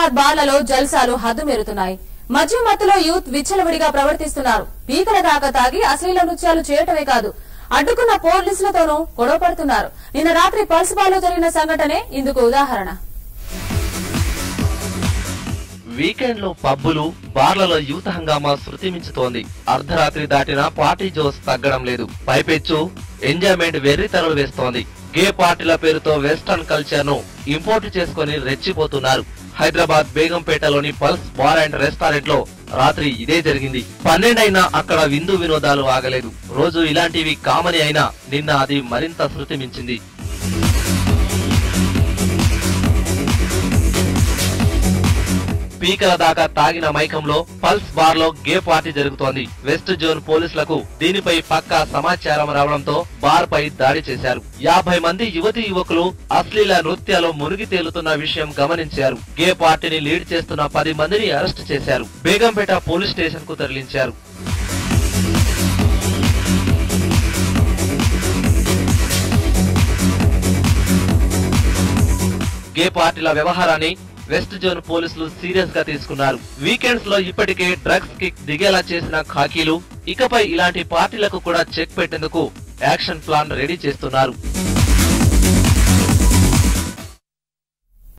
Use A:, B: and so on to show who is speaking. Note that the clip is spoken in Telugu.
A: హైదరాబాద్ బార్లలో జల్సాలు హద్దుమీరుతున్నాయి మద్యం మత్తులో యూత్ విచ్చలవిడిగా ప్రవర్తిస్తున్నారు పీకల దాకా తాగి అశ్లీల నృత్యాలు చేయటమే కాదు అడ్డుకున్న పోలీసులతోనూ గొడవ పడుతున్నారు నిన్న రాత్రి పల్స్ బార్లో జరిగిన సంఘటనే ఇందుకు ఉదాహరణ
B: వీకెండ్ లో పబ్బులు బార్లలో యూత్ హంగామా శృతి మించుతోంది అర్ధరాత్రి దాటినా పార్టీ జోస్ తగ్గడం లేదు పైపెచ్చు ఎంజాయ్మెంట్ వెర్రి తరలు వేస్తోంది గే పార్టీల పేరుతో వెస్టర్న్ కల్చర్ ను ఇంపోర్ట్ చేసుకుని రెచ్చిపోతున్నారు హైదరాబాద్ బేగంపేటలోని పల్స్ బార్ అండ్ రెస్టారెంట్ లో రాత్రి ఇదే జరిగింది పన్నెండైనా అక్కడ విందు వినోదాలు ఆగలేదు రోజు ఇలాంటివి కామని అయినా నిన్న అది మరింత శృతి మించింది పీకల దాకా తాగిన మైకంలో పల్స్ బార్ లో గే పార్టీ జరుగుతోంది వెస్ట్ జోన్ పోలీసులకు దీనిపై పక్కా సమాచారం రావడంతో బార్ పై దాడి చేశారు యాభై మంది యువతి యువకులు అశ్లీల నృత్యాలు మునిగి తేలుతున్న విషయం గమనించారు గే పార్టీని లీడ్ చేస్తున్న పది మందిని అరెస్ట్ చేశారు బేగంపేట పోలీస్ స్టేషన్ కు తరలించారు గే పార్టీల వ్యవహారాన్ని వెస్ట్ జోన్ పోలీసులు సీరియస్ గా తీసుకున్నారు వీకెండ్స్ లో ఇప్పటికే డ్రగ్స్ కిక్ దిగేలా చేసిన ఖాకీలు ఇకపై ఇలాంటి పార్టీలకు కూడా చెక్ పెట్టేందుకు యాక్షన్ ప్లాన్ రెడీ చేస్తున్నారు